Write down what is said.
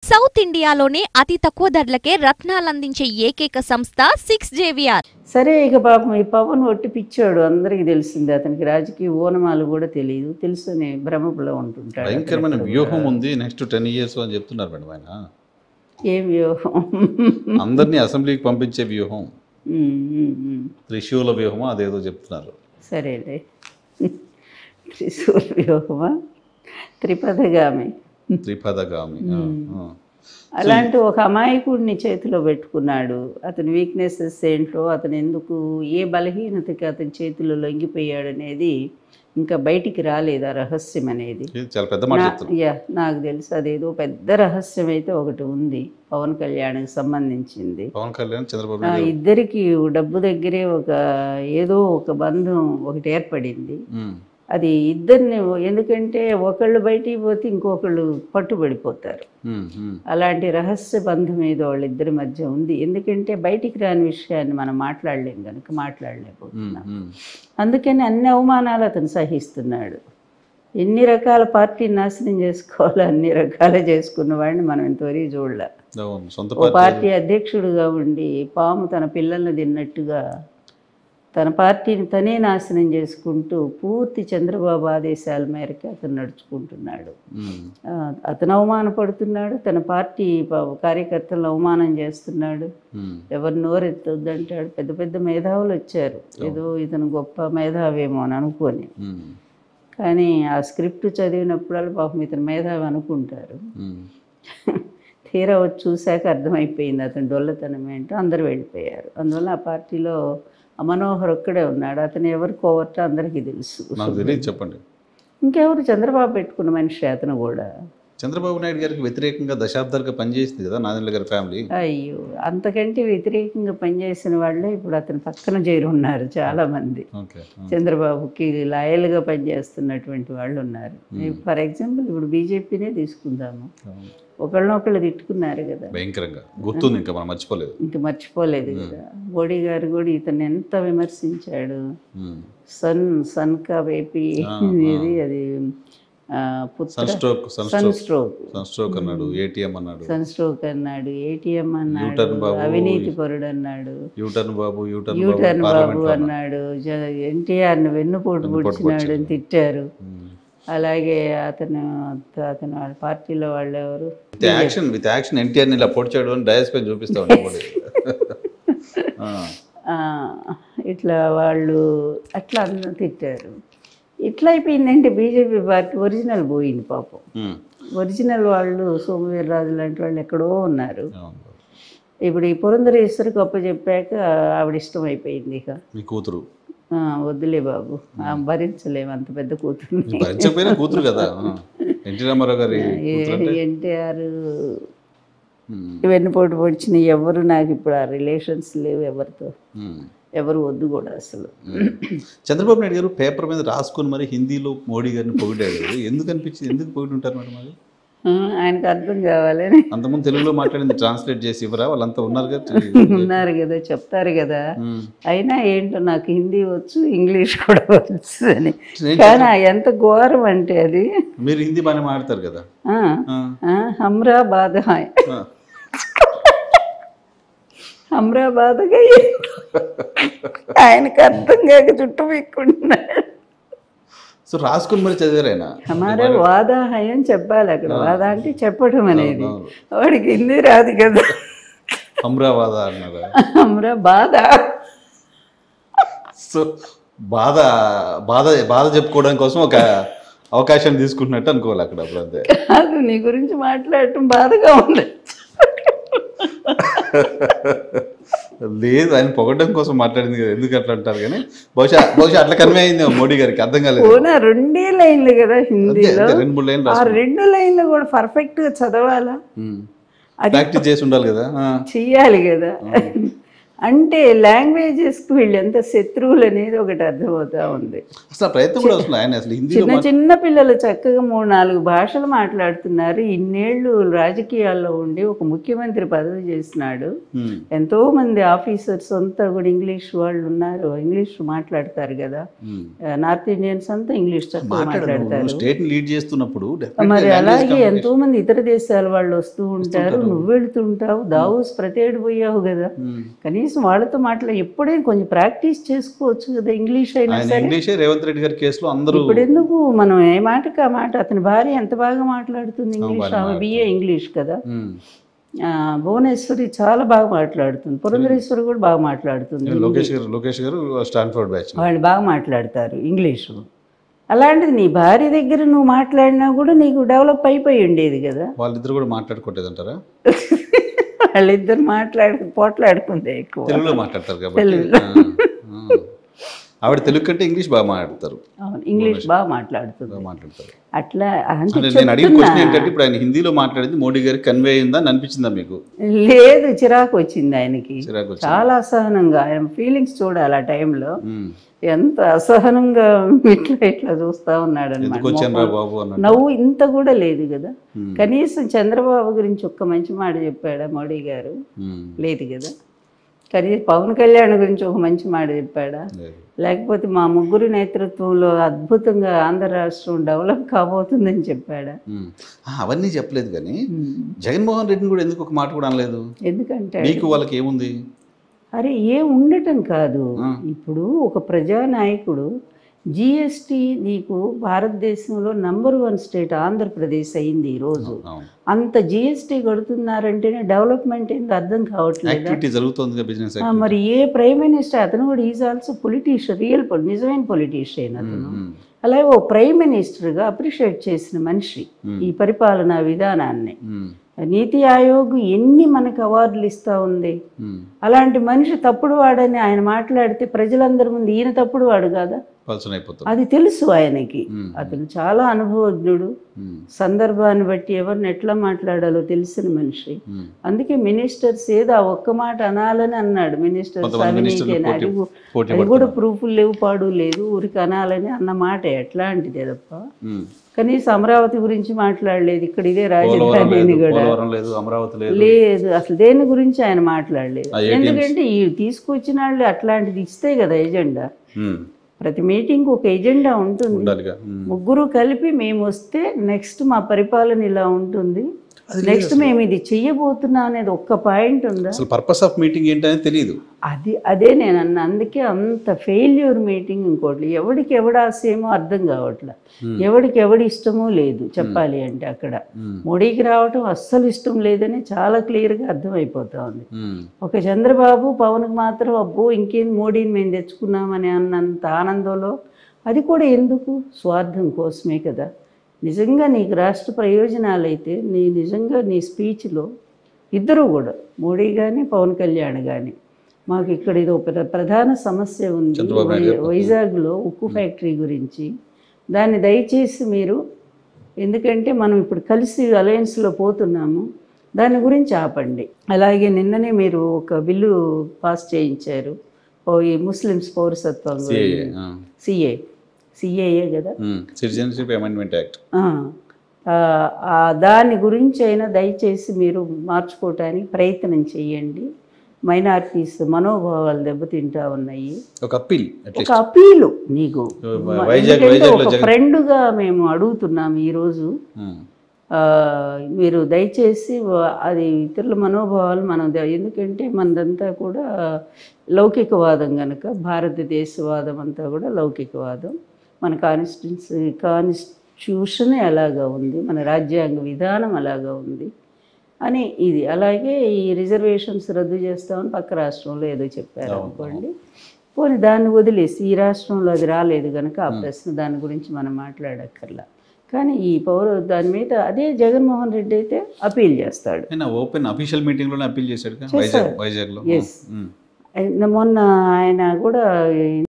South ఇండియాలోనే అతి తక్కువ ధరలకే రత్నాలందించే ఏకైక సంస్థ సిక్స్ జేవిఆర్ సరే ఇక పాపం ఈ పవన్ ఒట్టి పిచ్చాడు అందరికీ తెలిసింది అతనికి రాజకీయ ఓనమాలు కూడా తెలియదు తెలుసునే భ్రమపులో ఉంటుంటాడు భయంకరమైన అక్కడక్కడ వ్యూహం కూడా. ఉంది నెక్స్ట్ టెన్ ఇయర్స్ అని చెప్తున్నారు మేడం ఆయన ఏం వ్యూహం అందరినీ అసెంబ్లీకి పంపించే వ్యూహం ఉమ్, ఉమ్, ఉమ్. త్రిశూల వ్యూహం అదేదో చెప్తున్నారు సరేలే త్రిశూల వ్యూహమా త్రిపథగామి త్రిపదగామి ఆ, ఆ. అలాంటి ఒక అమాయకుడిని చేతిలో పెట్టుకున్నాడు అతని వీక్నెసెస్ ఏంటో అతను ఎందుకు ఏ బలహీనతకి అతని చేతిలో లొంగిపోయాడు అనేది ఇంకా బయటికి రాలేదు ఆ రహస్యం అనేది ఇది చాలా పెద్ద మాట నా- చెప్తున్నారు యా నాకు తెలుసు అదేదో పెద్ద రహస్యం అయితే ఒకటి ఉంది పవన్ కళ్యాణ్కి సంబంధించింది పవన్ కళ్యాణ్ చంద్రబాబు ఆ నాయుడు ఇద్దరికి డబ్బు దగ్గరే ఒక ఏదో ఒక బంధం ఒకటి ఏర్పడింది ఉమ్, అది ఇద్దరిని ఎందుకంటే ఒకళ్ళు బయటికి పోతే ఇంకొకళ్ళు పట్టుబడిపోతారు ఉమ్, ఉమ్, అలాంటి రహస్య బంధం ఏదో వాళ్ళిద్దరి మధ్య ఉంది ఎందుకంటే బయటికి రాని విషయాన్ని మనం మాట్లాడలేం కనుక ఉమ్, మాట్లాడలేకపోతున్నాం ఉమ్. అందుకని అన్ని అవమానాలు అతను సహిస్తున్నాడు ఎన్ని రకాల పార్టీని నాశనం చేసుకోవాలో అన్ని రకాల చేసుకున్న వాడిని మనం ఇంతవరకు చూడలే అవును సొంత ఓ పార్టీ పార్టీ అధ్యక్షుడిగా ఉండి పాము తన పిల్లల్ని తిన్నట్టుగా తన పార్టీని తనే నాశనం చేసుకుంటూ పూర్తి చంద్రబాబు ఆదేశాల మేరకు అతను నడుచుకుంటున్నాడు ఉమ్, ఆ, అతను అవమానపడుతున్నాడు తన పార్టీ ప- కార్యకర్తలను అవమానం చేస్తున్నాడు ఉమ్, ఎవరు నోరెత్తొద్దంటాడు పెద్ద పెద్ద మేధావులు వచ్చారు ఏదో ఇతను గొప్ప మేధావేమో అని అనుకొని ఉమ్, కానీ ఆ స్క్రిప్ట్ చదివినప్పుడల్లా పాపం ఇతను మేధావి అనుకుంటారు ఉమ్. తీరా వచ్చి చూశాక అర్థమైపోయింది అతను డొల్లతనం ఏంటో అందరు వెళ్ళిపోయారు అందువల్ల ఆ పార్టీలో ఆ మనోహర్ ఒక్కడే ఉన్నాడు అతను ఎవరు కోవటో అందరికీ తెలుసు నాకు తెలియదు చెప్పండి ఇంకెవరు చంద్రబాబు పెట్టుకున్న మనిషి అతను కూడా చంద్రబాబు నాయుడు గారికి వ్యతిరేకంగా దశాబ్దాలుగా పనిచేసింది కదా నాదెండ్ల గారి ఫ్యామిలీ అయ్యో అంతకంటే వ్యతిరేకంగా పనిచేసిన వాళ్ళే ఇప్పుడు అతని పక్కన చేరి ఉన్నారు చాలా మంది ఓకే చంద్రబాబుకి లాయల్గా పనిచేస్తున్నటువంటి వాళ్ళు ఉన్నారు ఫర్ ఎగ్జాంపుల్ ఇప్పుడు బీజేపీనే తీసుకుందాము ఒకళ్ళనొకళ్ళు తిట్టుకున్నారు కదా భయంకరంగా గుర్తుంది ఇంకా మనం మర్చిపోలేదు ఇంక మర్చిపోలేదు కదా మోడీ గారు కూడా ఇతను ఎంత విమర్శించాడు ఉమ్. సన్ సన్ కా వేపి ఇది అది ఆ, పుత్ర son stroke son son stroke stroke son stroke అన్నాడు ఏటీఎం అన్నాడు సన్ స్ట్రోక్ అన్నాడు ఏటీఎం అన్నాడు యూటర్న్ బాబు. అవినీతి పరుడు అన్నాడు U turn Babu U turn Babu U turn Babu parliament లో అన్నాడు ఎన్టీఆర్ని వెన్నుపోటు పొడిచినాడు అని తిట్టారు అలాగే అతను అతను వాళ్ళ పార్టీలో వాళ్ళు ఎవరు with action with action NTR ఇలా పొడిచాడు అని డయాస్ పైన చూపిస్తా ఉంటాడు మోడీ. ఆ, ఆ, ఇట్లా వాళ్ళు అట్లా అందరూ తిట్టారు ఇట్లా అయిపోయిందంటే బీజేపీ పార్టీ ఒరిజినల్ పోయింది పాపం ఉమ్, ఒరిజినల్ వాళ్ళు సోమవీర్రాజు లాంటి వాళ్ళు ఎక్కడో ఉన్నారు అవును. ఇప్పుడు ఈ పురంధరేశ్వరి గొప్ప చెప్పాక ఆవిడ ఇష్టం అయిపోయింది ఇక మీ కూతురు ఆ, వద్దులే బాబు ఆ, భరించలేము అంత పెద్ద కూతుర్ని మీ భరించకపోయినా కూతురు కదా ఆ. ఎన్టీ రామారావు గారి కూతురు అంటే ఎన్టీఆర్ ఉమ్, వెన్నుపోటు పొడిచిన ఎవరు నాకు ఇప్పుడు ఆ రిలేషన్స్ లేవు ఎవరితో ఉమ్, ఎవరు వద్దు కూడా అసలు ఉమ్. చంద్రబాబు నాయుడు గారు పేపర్ మీద రాసుకొని మరి హిందీలో మోడీ గారిని పొగిడాడు ఎందుకు అనిపించింది ఎందుకు పొగిడి ఉంటారు మేడం అది ఆ, ఆయనకు అర్థం కావాలని అంతకుముందు తెలుగులో మాట్లాడింది ట్రాన్స్లేట్ చేసి ఇవ్వరా వాళ్ళంతా ఉన్నారు కదా ఉన్నారు కదా చెప్తారు కదా ఉమ్. అయినా ఏంటో నాకు హిందీ వచ్చు ఇంగ్లీష్ కూడా వచ్చు అని నేను కానీ ఆ ఎంత ఘోరం అంటే అది మీరు హిందీ బాగానే మాట్లాడతారు కదా ఆ, ఆ, ఆ, హమ్రా బాధ ఆ. హమ్రా బాధగా ఆయనకు అర్థం కాక చుట్టూ పెట్టుకుంటున్నాడు సో రాసుకుని మరి చదివారు ఆయన హమారా వాదా హై అని చెప్పాలి అక్కడ వాదా అంటే చెప్పడం అనేది అవును. వాడికి హిందీ రాదు కదా అమరావాద అన్నారు హమ్రా బాధ సో బాధ బాధ బాధ చెప్పుకోవడం కోసం ఒక అవకాశం తీసుకుంటున్నట్టు అనుకోవాలి అక్కడ అప్పుడు అంతే కాదు నీ గురించి మాట్లాడటం బాధగా ఉంది లేదు ఆయన పొగడం కోసం మాట్లాడింది కదా ఎందుకు అట్లా అంటారు కానీ బహుశా బహుశా అట్లా కన్వే అయింది మోడీ గారికి అర్థం కాలేదు పోనా రెండే లైన్లు కదా అంతే, హిందీలో అంతే, రెండు మూడు లైన్లు ఆ రెండు లైన్లు కూడా పర్ఫెక్ట్ గా చదవాలా అది ప్రాక్టీస్ చేసి ఉండాలి కదా ఆ, చెయ్యాలి కదా అంటే లాంగ్వేజెస్కి వీళ్ళు ఎంత శత్రువులు అనేది ఒకటి అర్థమవుతా ఉంది అసలు ఆ ప్రయత్నం కూడా అసలు ఆయన అసలు హిందీలో చిన్న చిన్న పిల్లలు చక్కగా మూడు నాలుగు భాషలు మాట్లాడుతున్నారు ఇన్నేళ్ళు రాజకీయాల్లో ఉండి ఒక ముఖ్యమంత్రి పదవి చేసినాడు ఉమ్, ఎంతో మంది ఆఫీసర్స్ అంతా కూడా ఇంగ్లీష్ వాళ్ళు ఉన్నారు ఇంగ్లీష్ మాట్లాడతారు కదా ఉమ్. ఆ, నార్త్ ఇండియన్స్ అంతా ఇంగ్లీష్ చక్కగా మాట్లాడదు మాట్లాడతారు స్టేట్ ని లీడ్ చేస్తున్నప్పుడు definitely మరి language అలాగే communication. ఎంతో మంది ఇతర దేశాల వాళ్ళు వస్తూ ఉంటారు వస్తుంటారు. నువ్వు వెళుతుంటావు దావోస్ ప్రతేడు పోయావు కదా ఉమ్. కనీసం వాళ్ళతో మాట్లా ఎప్పుడైనా కొంచెం ప్రాక్టీస్ చేసుకోవచ్చు కదా ఇంగ్లీష్ అయినా ఆయన సరే ఇంగ్లీషే రేవంత్ రెడ్డి గారి కేసులో అందరూ ఇప్పుడు ఎందుకు మనం ఏ మాటకి ఆ మాట అతని భార్య ఎంత బాగా మాట్లాడుతుంది ఇంగ్లీష్ బాగా ఆమె బిఏ ఇంగ్లీష్ కదా ఉమ్. ఆ, భువనేశ్వరి చాలా బాగా మాట్లాడుతుంది పురంధరేశ్వరి కూడా బాగా మాట్లాడుతుంది లోకేష్ గారు లోకేష్ గారు స్టాన్ఫోర్డ్ బ్యాచ్ వాళ్ళు బాగా మాట్లాడతారు ఇంగ్లీషు అలాంటిది నీ భార్య దగ్గర నువ్వు మాట్లాడినా కూడా నీకు డెవలప్ అయిపోయి ఉండేది కదా వాళ్ళిద్దరు కూడా మాట్లాడుకోవట్లేదు అంటారా వాళ్ళిద్దరు మాట్లాడు పోట్లాడుకుందే ఎక్కువ తెలుగులో మాట్లాడతారు కాబట్టి తెలుగులో. ఆ, ఆ. ఆవిడ తెలుగు కంటే ఇంగ్లీష్ బాగా మాట్లాడతారు అవును ఇంగ్లీష్ బాగా మాట్లాడుతుంది బాగా మాట్లాడతారు అట్లా అంటే అంటే నేను అడిగిన చెప్తున్నా. క్వశ్చన్ ఏంటంటే ఇప్పుడు ఆయన హిందీలో మాట్లాడింది మోడీ గారికి కన్వే అయిందా అని అనిపించిందా మీకు లేదు చిరాకు వచ్చింది ఆయనకి చిరాకు వచ్చింది చాలా అసహనంగా ఆయన ఫీలింగ్స్ చూడాలి ఆ టైంలో ఉమ్. ఎంత అసహనంగా ఇట్లా ఇట్లా చూస్తా ఉన్నాడు ఎందుకు వచ్చాను రా బాబు అన్నట్టు నవ్వు ఇంత కూడా లేదు కదా ఉమ్. కనీసం చంద్రబాబు గురించి ఒక్క మంచి మాట చెప్పాడా మోడీ గారు ఉమ్. లేదు కదా కనీసం పవన్ కళ్యాణ్ గురించి ఒక మంచి మాట చెప్పాడా లేదు. లేకపోతే మా ముగ్గురు నేతృత్వంలో అద్భుతంగా ఆంధ్ర రాష్ట్రం డెవలప్ కాబోతుందని చెప్పాడా ఉమ్. ఆ, అవన్నీ చెప్పలేదు కానీ ఉమ్. జగన్మోహన్ రెడ్డిని కూడా ఎందుకు ఒక మాట కూడా అనలేదు ఎందుకంటే మీకు వాళ్ళకి ఏముంది అరే ఏ ఉండటం కాదు ఆ. ఇప్పుడు ఒక ప్రజానాయకుడు జిఎస్టి నీకు భారతదేశంలో నంబర్ వన్ స్టేట్ ఆంధ్రప్రదేశ్ అయింది ఈరోజు అవును అంత జిఎస్టి కడుతున్నారంటేనే డెవలప్మెంట్ ఏంది అర్థం కావట్లేదా యాక్టివిటీ జరుగుతుంది బిజినెస్ ఆ, మరి ఏ ప్రైమ్ మినిస్టర్ అతను కూడా ఈజ్ ఆల్సో పొలిటీషియన్ రియల్ నిజమైన పొలిటీషియన్ అతను అలాగే ఓ ప్రైమ్ మినిస్టర్గా అప్రిషియేట్ చేసిన మనిషి ఈ పరిపాలనా విధానాన్ని నీతి ఆయోగ్ ఎన్ని మనకు అవార్డులు ఇస్తా ఉంది అలాంటి మనిషి తప్పుడు వాడని ఆయన మాట్లాడితే ప్రజలందరి ముందు ఈయన తప్పుడు వాడు కాదా పల్సన్ అయిపోతుంది అది తెలుసు ఆయనకి ఉమ్. అతను చాలా అనుభవజ్ఞుడు ఉమ్. సందర్భాన్ని బట్టి ఎవరిని ఎట్లా మాట్లాడాలో తెలిసిన మనిషి ఉమ్. అందుకే మినిస్టర్స్ ఏదో ఆ ఒక్క మాట అనాలని అన్నాడు మినిస్టర్స్ కొంతమంది అవినీతి మినిస్టర్లు అని పోటీ అది కూ- పోటీ అది కూడా పడుతున్నారు ప్రూఫ్లు లేవు పాడు లేదు ఊరికి అనాలని అన్న మాట ఎట్లాంటిదే తప్ప ఉమ్. కనీసం అమరావతి గురించి మాట్లాడలేదు ఇక్కడ ఇదే పోలవరం రాజధాని లేదు కూడా పోలవరం లేదు అమరావతి లేదు లేదు అసలు దేని గురించి ఆయన మాట్లాడలేదు ఆ ATMs. ఎందుకంటే ఈ తీసుకొచ్చిన వాళ్ళు అట్లాంటిది ఇస్తే కదా ఎజెండా ఉమ్. ప్రతి మీటింగ్ ఒక ఎజెండా ఉంటుంది ఉండాలిగా ఉమ్. ముగ్గురు కలిపి మేము వస్తే నెక్స్ట్ మా పరిపాలన ఇలా ఉంటుంది అది నెక్స్ట్ మేము ఇది చెయ్యబోతున్నాం అనేది ఒక్క పాయింట్ ఉందా అసలు పర్పస్ ఆఫ్ మీటింగ్ ఏంటనేది తెలియదు అది అదే నేను అన్న అందుకే అంత ఫెయిల్యూర్ మీటింగ్ ఇంకోటి ఎవడికి ఎవడ ఆశయమో అర్థం కావట్లే Hmm. ఎవడికి ఎవడి ఇష్టమో లేదు చెప్పాలి అంటే అక్కడ ఉమ్. మోడీకి రావటం అస్సలు ఇష్టం లేదని చాలా క్లియర్గా అర్థమైపోతా ఉంది ఉమ్. ఒక చంద్రబాబు పవన్కి మాత్రం అబ్బో ఇంకేం మోడీని మేము తెచ్చుకున్నామని అన్నంత ఆనందంలో అది కూడా ఎందుకు స్వార్థం కోసమే కదా నిజంగా నీకు రాష్ట్ర ప్రయోజనాలు అయితే నీ నిజంగా నీ స్పీచ్లో ఇద్దరు కూడా మోడీ కానీ పవన్ కళ్యాణ్ కానీ మాకు ఇక్కడ ఇది ఒక ప్ర- ప్రధాన సమస్య ఉంది చంద్రబాబు నాయుడు గారు. వై- వైజాగ్లో ఉక్కు ఫ్యాక్టరీ గురించి దాన్ని దయచేసి మీరు ఎందుకంటే మనం ఇప్పుడు కలిసి అలయన్స్లో పోతున్నాము దాని గురించి ఆపండి అలాగే నిన్ననే మీరు ఒక బిల్లు పాస్ చేయించారు ఓ ఈ ముస్లిమ్స్ పౌరసత్వం సిఏఏ సిఏ సిఏఏ కదా సిటిజన్షిప్ అమెండ్మెంట్ యాక్ట్ ఆ, ఆ, ఆ దాని గురించి అయినా దయచేసి మీరు మార్చుకోవటానికి ప్రయత్నం చేయండి మైనారిటీస్ మనోభావాలు దెబ్బతింటా ఉన్నాయి ఒక అప్పీల్ ఒక అట్లీస్ట్ అపీలు నీకు వైజాగ్ ఎందుకంటే వైజాగ్లో ఒక జగన్ ఫ్రెండ్గా మేము అడుగుతున్నాం ఈరోజు ఆ, మీరు దయచేసి వ- అది ఇతరుల మనోభావాలు మనం ద- ఎందుకంటే మనదంతా కూడా లౌకికవాదం కనుక భారతదేశవాదం అంతా కూడా లౌకికవాదం మన కాన్స్టిట్యూన్సీ కాన్స్టిట్యూషన్ అలాగా ఉంది మన రాజ్యాంగ విధానం అలాగా ఉంది అని ఇది అలాగే ఈ రిజర్వేషన్స్ రద్దు చేస్తామని పక్క రాష్ట్రంలో ఏదో చెప్పారు అవును, అనుకోండి పోనీ దాన్ని వదిలేసి ఈ రాష్ట్రంలో అది రాలేదు కనుక ఆ ప్రశ్న దాని గురించి మనం మాట్లాడక్కర్లా కానీ ఈ పౌర దాని మీద అదే జగన్మోహన్ రెడ్డి అయితే అపీల్ చేస్తాడు ఆయన ఓపెన్ అఫీషియల్ మీటింగ్ లోనే అప్పీల్ చేశాడు చేశారు. వైజాగ్ వైజాగ్ లో Yes. ఆయన మొన్న ఆయన కూడా